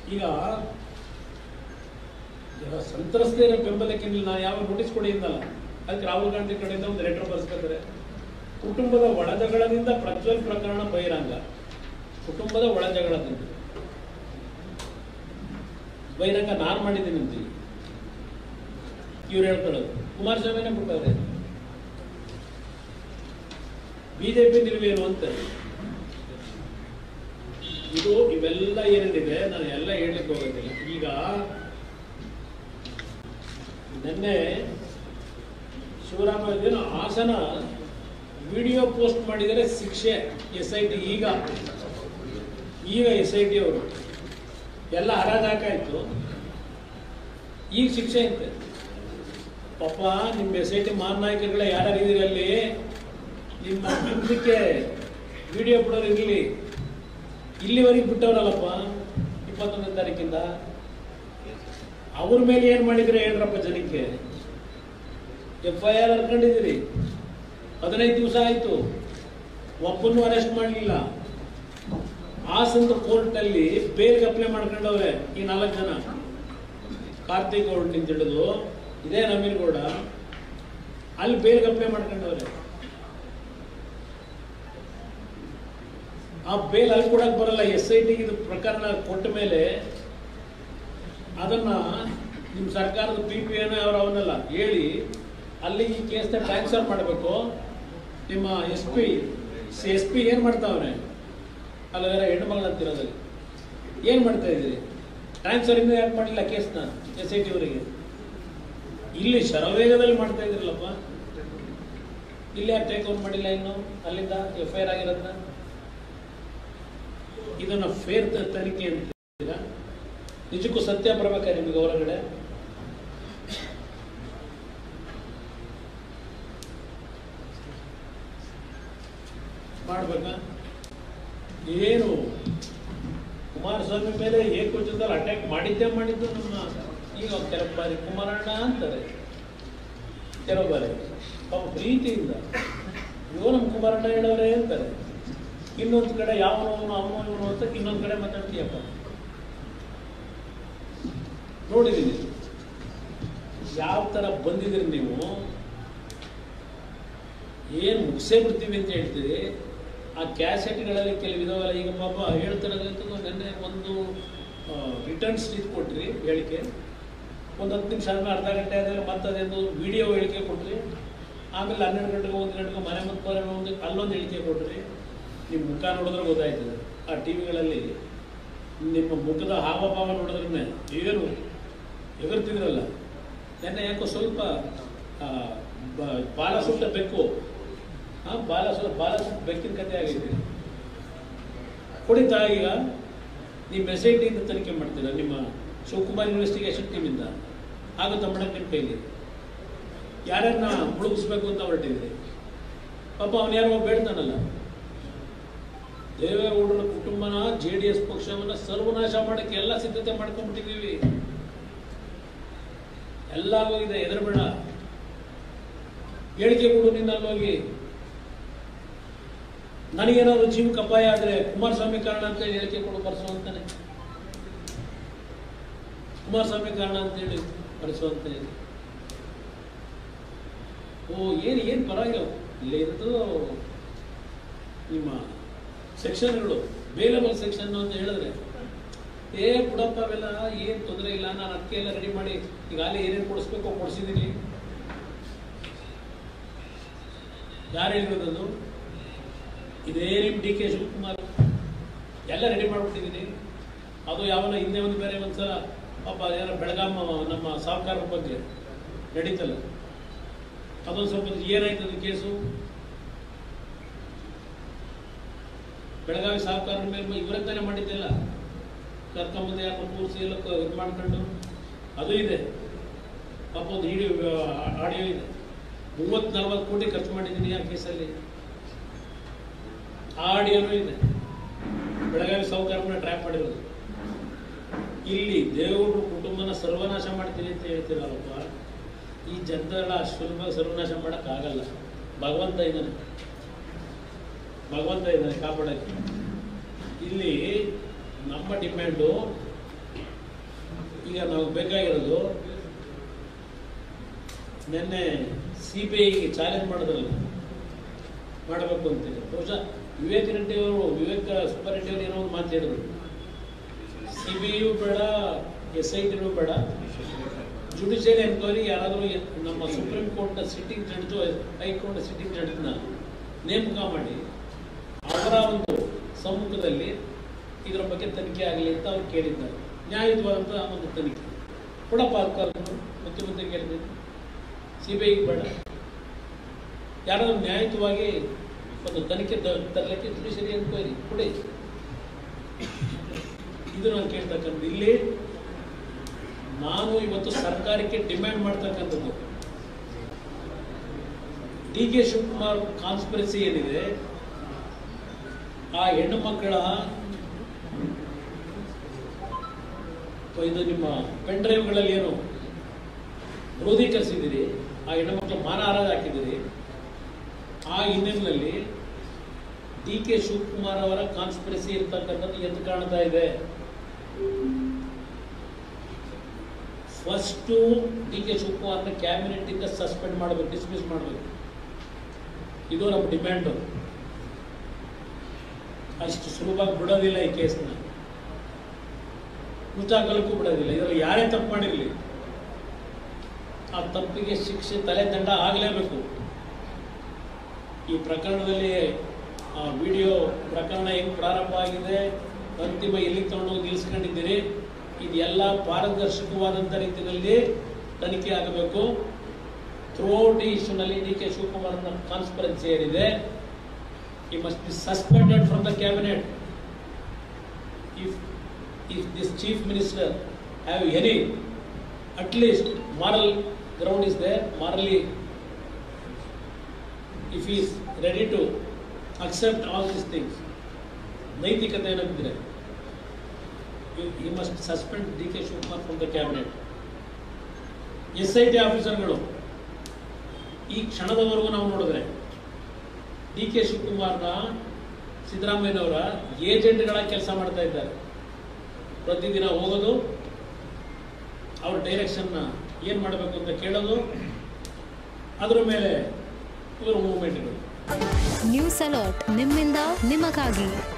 ಈಗ ಈಗ ಸಂತ್ರಸ್ತೆಯರ ಬೆಂಬಲಕ್ಕೆ ನಿಲ್ಲ ನಾನು ಯಾವ ನೋಟಿಸ್ ಕೊಡಿ ಅಂದಲ್ಲ ಅದಕ್ಕೆ ರಾಹುಲ್ ಗಾಂಧಿ ಕಡೆಯಿಂದ ಒಂದು ಲೆಟರ್ ಬರ್ಸ್ಕೊತಾರೆ ಕುಟುಂಬದ ಒಳಜಗಳದಿಂದ ಪ್ರಜ್ವಲ್ ಪ್ರಕರಣ ಬಹಿರಂಗ ಕುಟುಂಬದ ಒಳಜಗಳದಿಂದ ಬಹಿರಂಗ ನಾನು ಮಾಡಿದ್ದೀನಿ ಅಂತೀವಿ ಇವ್ರು ಹೇಳ್ಕೊಳ್ಳೋದು ಕುಮಾರಸ್ವಾಮಿನೇ ಬಿಟ್ಟವ್ರೆ ಬಿಜೆಪಿ ನಿಲುವೇನು ಅಂತ ಇದು ಇವೆಲ್ಲ ಏನೇನಿದೆ ನಾನು ಎಲ್ಲ ಹೇಳಲಿಕ್ಕೆ ಹೋಗೋದಿಲ್ಲ ಈಗ ನಿನ್ನೆ ಶಿವರಾಮ ಏನೋ ಹಾಸನ ವಿಡಿಯೋ ಪೋಸ್ಟ್ ಮಾಡಿದರೆ ಶಿಕ್ಷೆ ಎಸ್ ಐ ಟಿ ಈಗ ಈಗ ಎಸ್ ಐ ಟಿ ಅವರು ಎಲ್ಲ ಹರಾಜಾಕಾಯ್ತು ಈಗ ಶಿಕ್ಷೆ ಅಂತೆ ಪಾಪ ನಿಮ್ಮ ಎಸ್ ಐ ಟಿ ಮಾರನಾಯಕರುಗಳೇ ಯಾರ್ಯಾರು ಇದೀರಿ ಅಲ್ಲಿ ನಿಮ್ಮ ಮುಂದಕ್ಕೆ ವಿಡಿಯೋ ಬಿಡೋರು ಇರಲಿ ಇಲ್ಲಿವರೆಗೆ ಬಿಟ್ಟವರಲ್ಲಪ್ಪ ಇಪ್ಪತ್ತೊಂದನೇ ತಾರೀಕಿಂದ ಅವ್ರ ಮೇಲೆ ಏನು ಮಾಡಿದ್ರೆ ಹೇಳ್ರಪ್ಪ ಜನಕ್ಕೆ ಎಫ್ ಐ ಆರ್ ಹರ್ಕೊಂಡಿದ್ದೀರಿ ಹದಿನೈದು ದಿವಸ ಆಯಿತು ಒಬ್ಬನ್ನು ಅರೆಸ್ಟ್ ಮಾಡಲಿಲ್ಲ ಹಾಸನದ ಕೋರ್ಟ್ನಲ್ಲಿ ಬೇಲ್ಗೆ ಅಪ್ಲೈ ಮಾಡ್ಕೊಂಡವ್ರೆ ಈ ನಾಲ್ಕು ಜನ ಕಾರ್ತಿಕ್ ಗೌಡ್ ನಿಂತ ಹಿಡಿದು ಇದೇ ನವೀನ್ ಗೌಡ ಅಲ್ಲಿ ಬೇಲ್ಗೆ ಅಪ್ಲೈ ಮಾಡ್ಕೊಂಡವ್ರೆ ಆ ಬೇಲ್ ಅಲ್ಲಿ ಕೊಡಕ್ ಬರಲ್ಲ ಎಸ್ ಐ ಟಿಗೆ ಇದು ಪ್ರಕರಣ ಕೊಟ್ಟ ಮೇಲೆ ಅದನ್ನ ನಿಮ್ಮ ಸರ್ಕಾರದ ಪಿ ಪಿ ಏನೋ ಅವ್ರು ಅವನ್ನೆಲ್ಲ ಹೇಳಿ ಅಲ್ಲಿ ಈ ಕೇಸ್ನ ಟ್ರಾನ್ಸ್ಫರ್ ಮಾಡಬೇಕು ನಿಮ್ಮ ಎಸ್ ಪಿ ಎಸ್ ಪಿ ಏನು ಮಾಡ್ತಾವ್ರೆ ಅಲ್ಲ ಹೆಣ್ಣು ಮಗಳ ಅಂತಿರೋದಲ್ಲಿ ಏನು ಮಾಡ್ತಾ ಇದ್ದೀರಿ ಟ್ರಾನ್ಸ್ಫರ್ ಇಂದ ಯಾಕೆ ಮಾಡಿಲ್ಲ ಕೇಸ್ನ ಎಸ್ ಐ ಟಿ ಅವರಿಗೆ ಇಲ್ಲಿ ಶರವೇಗದಲ್ಲಿ ಮಾಡ್ತಾ ಇದ್ರಲ್ಲಪ್ಪ ಇಲ್ಲಿ ಯಾಕೆ ಟೇಕ್ ಓವರ್ ಮಾಡಿಲ್ಲ ಇನ್ನು ಅಲ್ಲಿಂದ ಎಫ್ ಐ ಆರ್ ಆಗಿರೋದನ್ನ ಇದನ್ನ ಫೇರ್ ತನಿಖೆ ಅಂತೀರಾ ನಿಜಕ್ಕೂ ಸತ್ಯ ಬರ್ಬೇಕಾ ನಿಮಗೆ ಹೊರಗಡೆ ಮಾಡ್ಬೇಕಾ ಏನು ಕುಮಾರಸ್ವಾಮಿ ಮೇಲೆ ಏಕವಚನದಲ್ಲಿ ಅಟ್ಯಾಕ್ ಮಾಡಿದ್ದೇ ಮಾಡಿದ್ದು ನಮ್ಮ ಈಗ ಕೆಲವು ಬಾರಿ ಕುಮಾರಣ್ಣ ಅಂತಾರೆ ಕೆಲವು ಬಾರಿ ಪಾಪ ಪ್ರೀತಿಯಿಂದ ಇವು ನಮ್ಮ ಕುಮಾರಣ್ಣ ಹೇಳೋರೇ ಅಂತಾರೆ ಇನ್ನೊಂದು ಕಡೆ ಯಾವನೋ ಅವನು ಅವನು ಇವನು ಅಂತ ಇನ್ನೊಂದು ಕಡೆ ಮಾತಾಡ್ತೀಯಪ್ಪ ನೋಡಿದ್ದೀನಿ ಯಾವ ಥರ ಬಂದಿದ್ದೀರಿ ನೀವು ಏನು ಮುಗಿಸೇ ಬಿಡ್ತೀವಿ ಅಂತ ಹೇಳ್ತೀರಿ ಆ ಕ್ಯಾಸೆಟ್ಗಳಲ್ಲಿ ಕೆಲವು ಇದಾವಲ್ಲ ಈಗ ಪಾಪ ಹೇಳ್ತಿರೋದಂತೂ ನೆನ್ನೆ ಒಂದು ರಿಟರ್ನ್ಸ್ ಇದು ಕೊಟ್ರಿ ಹೇಳಿಕೆ ಒಂದು ಹತ್ತು ನಿಮಿಷ ಆದ್ಮೇಲೆ ಅರ್ಧ ಗಂಟೆ ಆದಮೇಲೆ ಮತ್ತೆ ಅದೇನು ವಿಡಿಯೋ ಹೇಳಿಕೆ ಕೊಟ್ರಿ ಆಮೇಲೆ ಹನ್ನೆರಡು ಗಂಟೆಗೆ ಒಂದು ಗಂಟೆಗೆ ಮನೆ ಮತ್ತೆ ಒಂದು ಅಲ್ಲೊಂದು ಹೇಳಿಕೆ ಕೊಟ್ರಿ ನಿಮ್ಮ ಮುಖ ನೋಡಿದ್ರೆ ಗೊತ್ತಾಯ್ತದೆ ಆ ಟಿ ವಿಗಳಲ್ಲಿ ನಿಮ್ಮ ಮುಖದ ಹಾವಭಾವ ನೋಡಿದ್ರೆ ಏನು ಎಗರ್ತಿದ್ರಲ್ಲ ನೆನ್ನೆ ಯಾಕೋ ಸ್ವಲ್ಪ ಆ, ಬ- ಬಾಲ ಸುಟ್ಟ ಬೆಕ್ಕು ಆ, ಬಾಲ ಸು ಬಾಲ ಸುಟ್ಟ ಬೆಕ್ಕಿನ ಕಥೆ ಆಗೈತೆ ಕೊಡಿತಾ ಈಗ ನೀವು ಎಸ್ ಐ ಟಿಯಿಂದ ತನಿಖೆ ಮಾಡ್ತೀರಾ ನಿಮ್ಮ ಶಿವಕುಮಾರ್ ಇನ್ವೆಸ್ಟಿಗೇಷನ್ ಟೀಮಿಂದ ಆಗುತ್ತಾ ಮೇಡಮ್ ನಿಮ್ಮ ಕೈಲಿ ಯಾರ್ಯಾರನ್ನ ಮುಳುಗಿಸ್ಬೇಕು ಅಂತ ಹೊರಟಿದ್ರಿ ಪಾಪ ಅವನು ಯಾರೋ ಬೇಡ್ತಾನಲ್ಲ ದೇವೇಗೌಡರ ಕುಟುಂಬನ ಜೆ ಡಿ ಎಸ್ ಪಕ್ಷವನ್ನ ಸರ್ವನಾಶ ಮಾಡಕ್ಕೆ ಎಲ್ಲ ಸಿದ್ಧತೆ ಮಾಡ್ಕೊಂಡ್ಬಿಟ್ಟಿದ್ದೀವಿ ಎಲ್ಲ ಹೋಗಿದೆ ಎದುರುಬೇಡ ಹೇಳಿಕೆ ಕೊಡು ನಿನ್ನ ಅಲ್ಲಿ ಹೋಗಿ ನನಗೇನಾದ್ರು ಜೀವಕ್ಕೆ ಅಪಾಯ ಆದ್ರೆ ಕುಮಾರಸ್ವಾಮಿ ಕಾರಣ ಅಂತ ಹೇಳಿ ಹೇಳಿಕೆ ಕೊಡು ಬರ್ಸು ಅಂತಾನೆ ಕುಮಾರಸ್ವಾಮಿ ಕಾರಣ ಅಂತ ಹೇಳಿ ಬರ್ಸು ಅಂತ ಹೇಳಿ ಓ ಏನು ಏನು ಪರವಾಗಿಲ್ಲ ಇಲ್ಲೇ ಇರೋದು ನಿಮ್ಮ ಸೆಕ್ಷನ್ಗಳು ಬೇಲಬಲ್ ಸೆಕ್ಷನ್ ಅಂತ ಹೇಳಿದ್ರೆ ಏ ಬಿಡಪ್ಪ ಅವೆಲ್ಲ ಏನು ತೊಂದರೆ ಇಲ್ಲ ನಾನು ಅದಕ್ಕೆ ಎಲ್ಲ ರೆಡಿ ಮಾಡಿ ಈಗಾಗಲೇ ಏನೇನು ಕೊಡಿಸ್ಬೇಕೋ ಕೊಡಿಸಿದ್ದೀನಿ ಯಾರು ಹೇಳಿರೋದು ಇದೇ ನಿಮ್ಮ ಡಿ ಕೆ ಶಿವಕುಮಾರ್ ಎಲ್ಲ ರೆಡಿ ಮಾಡ್ಬಿಟ್ಟಿದ್ದೀನಿ ಅದು ಯಾವನ ಹಿಂದೆ ಒಂದು ಬೇರೆ ಒಂದ್ಸಲ ಪಾಪ ಯಾರ ಬೆಳಗಾಮ ನಮ್ಮ ಸಾಹುಕಾರರ ಬಗ್ಗೆ ನಡೀತಲ್ಲ ಅದೊಂದು ಸ್ವಲ್ಪ ಏನಾಯ್ತು ಅದು ಕೇಸು ಬೆಳಗಾವಿ ಸಾಹುಕಾರರ ಮೇಲೆ ಇವರೇ ತಾನೇ ಮಾಡಿದ್ದಿಲ್ಲ ಕರ್ಕೊಂಬಂದು ಯಾಕೋ ಕೂರಿಸಿ ಎಲ್ಲ ಕ- ಇದು ಮಾಡ್ಕೊಂಡು ಅದು ಇದೆ ಪಾಪ ಒಂದು ಹಿಡಿಯೋ ಆಡಿಯೋ ಇದೆ ಮೂವತ್ತು ನಲ್ವತ್ತು ಕೋಟಿ ಖರ್ಚು ಮಾಡಿದ್ದೀನಿ ಆ ಕೇಸಲ್ಲಿ ಆ ಆಡಿಯೋನೂ ಇದೆ ಬೆಳಗಾವಿ ಸಾಹುಕಾರನ ಟ್ರ್ಯಾಪ್ ಮಾಡಿರೋದು ಇಲ್ಲಿ ದೇವರು ಕುಟುಂಬನ ಸರ್ವನಾಶ ಮಾಡ್ತೀನಿ ಅಂತ ಹೇಳ್ತೀರಲ್ಲಪ್ಪ ಈ ಜನತೆಗಳ ಅಷ್ಟು ಸುಲಭ ಸರ್ವನಾಶ ಮಾಡೋಕ್ಕಾಗಲ್ಲ ಭಗವಂತ ಇದ್ದಾನೆ ಭಗವಂತ ಇದ್ದಾನೆ ಕಾಪಾಡಕ್ಕೆ ಇಲ್ಲಿ ನಮ್ಮ ಡಿಮ್ಯಾಂಡು ಈಗ ನಾವು ಬೇಕಾಗಿರೋದು ನಿನ್ನೆ ಸಿ ಬಿ ಐಗೆ ಚಾಲೆಂಜ್ ಮಾಡಿದ್ರಲ್ಲ ಮಾಡಬೇಕು ಅಂತಿದೆ ಬಹುಶಃ ವಿವೇಕ್ ರೆಡ್ಡಿ ಅವರು ವಿವೇಕ್ ಸುಬ್ಬರೆಡ್ಡಿ ಅವರು ಏನೋ ಒಂದು ಮಾತಾಡಿದ್ರು ಸಿ ಬಿ ಐಯು ಬೇಡ ಎಸ್ ಐ ಟಿನೂ ಬೇಡ ಜುಡಿಷಿಯಲ್ ಎನ್ಕ್ವೈರಿ ಯಾರಾದರೂ ನಮ್ಮ ಸುಪ್ರೀಂ ಕೋರ್ಟ್ನ ಸಿಟ್ಟಿಂಗ್ ಜಡ್ಜು ಹೈಕೋರ್ಟ್ ಸಿಟ್ಟಿಂಗ್ ಜಡ್ಜ್ನ ನೇಮಕ ಮಾಡಿ ಅವರ ಒಂದು ಸಮ್ಮುಖದಲ್ಲಿ ಇದರ ಬಗ್ಗೆ ತನಿಖೆ ಆಗಲಿ ಅಂತ ಅವ್ರು ಕೇಳಿದ್ದಾರೆ ನ್ಯಾಯಯುತವಾದಂಥ ಒಂದು ತನಿಖೆ ಕೊಡಪ್ಪ ಅಧಿಕಾರವನ್ನು ಮುಖ್ಯಮಂತ್ರಿ ಕೇಳಿದ್ದೀನಿ ಸಿ ಬಿ ಐಗೆ ಬೇಡ ಯಾರಾದ್ರೂ ನ್ಯಾಯಯುತವಾಗಿ ಒಂದು ತನಿಖೆ ತ- ತರಲಿಕ್ಕೆ ಜುಡಿಷಿಯರಿ ಎನ್ಕ್ವೈರಿ ಕೊಡಿ ಇದು ನಾನು ಕೇಳ್ತಕ್ಕಂಥದ್ದು ಇಲ್ಲಿ ನಾನು ಇವತ್ತು ಸರ್ಕಾರಕ್ಕೆ ಡಿಮ್ಯಾಂಡ್ ಮಾಡ್ತಕ್ಕಂಥದ್ದು ಡಿ ಕೆ ಶಿವಕುಮಾರ್ ಕಾನ್ಸ್ಪಿರಸಿ ಏನಿದೆ ಆ ಹೆಣ್ಣು ಮಕ್ಕಳ ಇದು ನಿಮ್ಮ ಪೆನ್ ಡ್ರೈವ್ಗಳಲ್ಲಿ ಏನು ಕ್ರೋಧೀಕರಿಸಿದಿರಿ ಆ ಹೆಣ್ಣು ಮಕ್ಕಳ ಮಾನಹಾರ ಹಾಕಿದಿರಿ ಆ ಹಿನ್ನೆಲೆಯಲ್ಲಿ ಡಿ ಕೆ ಶಿವಕುಮಾರ್ ಅವರ ಕಾನ್ಸ್ಪಿರಸಿ ಇರ್ತಕ್ಕಂಥದ್ದು ಎದ್ದು ಕಾಣ್ತಾ ಇದೆ ಫಸ್ಟು ಡಿ ಕೆ ಶಿವಕುಮಾರ್ನ ಕ್ಯಾಬಿನೆಟ್ ಇಂದ ಸಸ್ಪೆಂಡ್ ಮಾಡಬೇಕು ಡಿಸ್ಮಿಸ್ ಮಾಡಬೇಕು ಇದು ನಮ್ಮ ಡಿಮ್ಯಾಂಡು ಅಷ್ಟು ಸುಲಭವಾಗಿ ಬಿಡೋದಿಲ್ಲ ಈ ಕೇಸ್ನ ಮುಚ್ಚಾಕಲಕ್ಕೂ ಬಿಡೋದಿಲ್ಲ ಇದರಲ್ಲಿ ಯಾರೇ ತಪ್ಪು ಮಾಡಿರಲಿ ಆ ತಪ್ಪಿಗೆ ಶಿಕ್ಷೆ ತಲೆ ದಂಡ ಆಗಲೇಬೇಕು ಈ ಪ್ರಕರಣದಲ್ಲಿ ಆ ವಿಡಿಯೋ ಪ್ರಕರಣ ಹೆಂಗ್ ಪ್ರಾರಂಭ ಆಗಿದೆ ಅಂತಿಮ ಎಲ್ಲಿಗೆ ತಗೊಂಡೋಗಿ ನಿಲ್ಲಿಸ್ಕೊಂಡಿದ್ದೀರಿ ಇದೆಲ್ಲ ಪಾರದರ್ಶಕವಾದಂಥ ರೀತಿಯಲ್ಲಿ ತನಿಖೆ ಆಗಬೇಕು ಥ್ರೂಔಟ್ ಈ ಇಶ್ಯೂನಲ್ಲಿ ಡಿ ಕೆ ಶಿವಕುಮಾರ್ನ ಕಾನ್ಸ್ಪರೆನ್ಸಿ ಏನಿದೆ he must be suspended from the cabinet if if this chief minister have any at least moral ground is there morality if he's ready to accept all these things ನೈತಿಕತೆ ಏನಾಗಿದ್ರೆ you must suspend D K Shivakumar from the cabinet S I T ಆಫೀಸರ್ಗಳು ಈ ಕ್ಷಣದವರೆಗೂ ನಾವು ನೋಡಿದ್ರೆ D K ಶಿವಕುಮಾರ್ನ ಸಿದ್ದರಾಮಯ್ಯನವರ ಏಜೆಂಟ್ಗಳ ಕೆಲಸ ಮಾಡ್ತಾ ಇದ್ದಾರೆ ಪ್ರತಿದಿನ ಹೋಗೋದು ಅವ್ರ ಡೈರೆಕ್ಷನ್ನ ಏನು ಮಾಡಬೇಕು ಅಂತ ಕೇಳೋದು ಅದ್ರ ಮೇಲೆ ಇವರು ಮೂವ್ಮೆಂಟ್ಗಳು ನ್ಯೂಸ್ ಅಲರ್ಟ್ ನಿಮ್ಮಿಂದ ನಿಮಗಾಗಿ